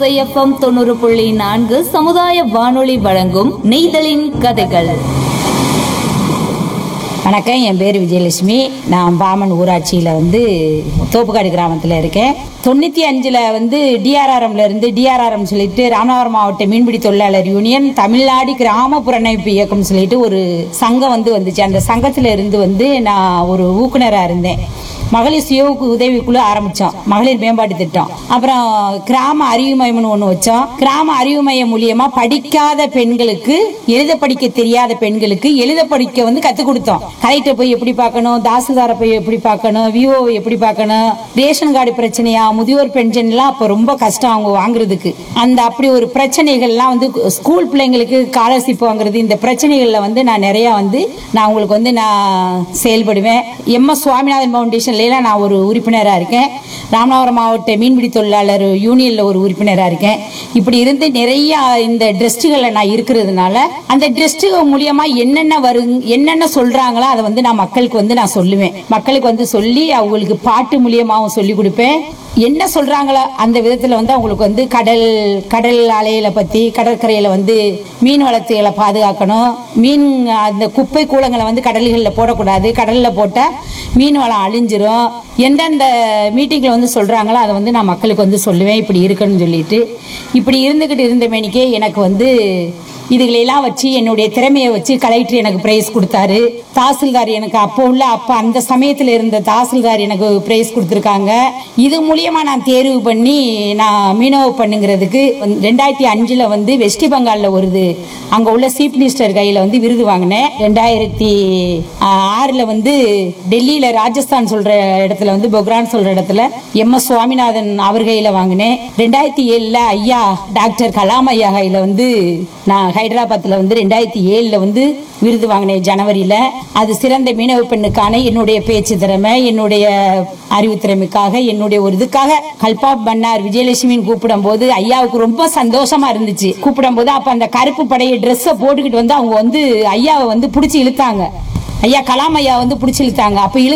ஓசைஎஃப்எம் தொண்ணூறு புள்ளி நான்கு சமுதாய வானொலி வழங்கும் நெய்தலின் கதைகள் வணக்கம் என் பேர் விஜயலட்சுமி நான் பாமன் ஊராட்சியில் வந்து தோப்புக்காடு கிராமத்தில் இருக்கேன் தொண்ணூற்றி அஞ்சில் வந்து டிஆர்ஆர்எம்ல இருந்து டிஆர்ஆர்எம் சொல்லிட்டு ராமநாதபுரம் மாவட்ட மீன்பிடி தொழிலாளர் யூனியன் தமிழ்நாடு கிராமப்புற இணைப்பு இயக்கம் சொல்லிட்டு ஒரு சங்கம் வந்து வந்துச்சு அந்த சங்கத்தில் இருந்து வந்து நான் ஒரு ஊக்குனராக இருந்தேன் மகளிர் சுய உதவிக்குழு ஆரம்பிச்சோம் மகளிர் மேம்பாட்டு திட்டம் அப்புறம் கிராம அறிவு மையம்னு ஒன்று வச்சோம் கிராம அறிவு மையம் மூலியமா படிக்காத பெண்களுக்கு எழுத படிக்க தெரியாத பெண்களுக்கு எழுத படிக்க வந்து கத்துக் கொடுத்தோம் கலெக்டர் போய் எப்படி பார்க்கணும் தாசில்தாரை போய் எப்படி பார்க்கணும் விஓ எப்படி பார்க்கணும் ரேஷன் கார்டு பிரச்சனையா முதியோர் பென்ஷன்லாம் அப்போ ரொம்ப கஷ்டம் அவங்க வாங்குறதுக்கு அந்த அப்படி ஒரு பிரச்சனைகள்லாம் வந்து ஸ்கூல் பிள்ளைங்களுக்கு ஸ்காலர்ஷிப் வாங்குறது இந்த பிரச்சனைகள்ல வந்து நான் நிறைய வந்து நான் உங்களுக்கு வந்து நான் செயல்படுவேன் எம் எஸ் சுவாமிநாதன் ஃபவுண்டேஷன்ல நான் ஒரு உறுப்பினராக இருக்கேன் ராமநாதபுரம் மாவட்ட மீன்பிடி தொழிலாளர் யூனியன்ல ஒரு உறுப்பினராக இருக்கேன் இப்படி இருந்து நிறைய இந்த ட்ரெஸ்ட்டுகளில் நான் இருக்கிறதுனால அந்த ட்ரெஸ்ட்டு மூலியமா என்னென்ன வரும் என்னென்ன சொல்றாங்களோ அதை வந்து நான் மக்களுக்கு வந்து நான் சொல்லுவேன் மக்களுக்கு வந்து சொல்லி அவங்களுக்கு பாட்டு மூலியமாவும் சொல்லி கொடுப்பேன் என்ன சொல்றாங்களோ அந்த விதத்துல வந்து அவங்களுக்கு வந்து கடல் கடல் அலையில பத்தி கடற்கரையில வந்து மீன் வளர்த்துகளை பாதுகாக்கணும் மீன் அந்த குப்பை கூலங்களை வந்து கடல்களில் போடக்கூடாது கடல்ல போட்டா மீன் வளம் அழிஞ்சிரும் எந்தெந்த மீட்டிங்ல வந்து சொல்றாங்களோ அதை வந்து நான் மக்களுக்கு வந்து சொல்லுவேன் இப்படி இருக்குன்னு சொல்லிட்டு இப்படி இருந்துகிட்டு இருந்த மேனிக்கே எனக்கு வந்து இதுகளெல்லாம் வச்சு என்னுடைய திறமையை வச்சு கலெக்டர் எனக்கு பிரைஸ் கொடுத்தாரு தாசில்தார் எனக்கு அப்போ உள்ள அப்ப அந்த சமயத்துல இருந்த தாசில்தார் எனக்கு பிரைஸ் கொடுத்துருக்காங்க இது மூலியமா நான் தேர்வு பண்ணி நான் மீனவ பண்ணுங்கிறதுக்கு வந்து ரெண்டாயிரத்தி அஞ்சுல வந்து வெஸ்ட் பெங்கால்ல வருது அங்க உள்ள சீஃப் மினிஸ்டர் கையில வந்து விருது வாங்கினேன் ரெண்டாயிரத்தி ஆறுல வந்து டெல்லியில ராஜஸ்தான் சொல்ற இடத்துல வந்து பொக்ரான் சொல்ற இடத்துல எம் எஸ் சுவாமிநாதன் அவர் கையில வாங்கினேன் ரெண்டாயிரத்தி ஏழுல ஐயா டாக்டர் கலாம் ஐயா கையில வந்து நான் ஹைதராபாத்ல வந்து ரெண்டாயிரத்தி ஏழுல வந்து விருது வாங்கினேன் ஜனவரியில அது சிறந்த மீனவ பெண்ணுக்கான என்னுடைய பேச்சு திறமை என்னுடைய அறிவு திறமைக்காக என்னுடைய ஒரு இதுக்காக கல்பா பண்ணார் விஜயலட்சுமின்னு கூப்பிடும் போது ஐயாவுக்கு ரொம்ப சந்தோஷமா இருந்துச்சு கூப்பிடும் போது அப்ப அந்த கருப்பு படைய ட்ரெஸ்ஸை போட்டுக்கிட்டு வந்து அவங்க வந்து ஐயாவை வந்து பிடிச்சி இழுத்தாங்க ஐயா கலாம் ஐயா வந்து பிடிச்சி இழுத்தாங்க அப்ப இழு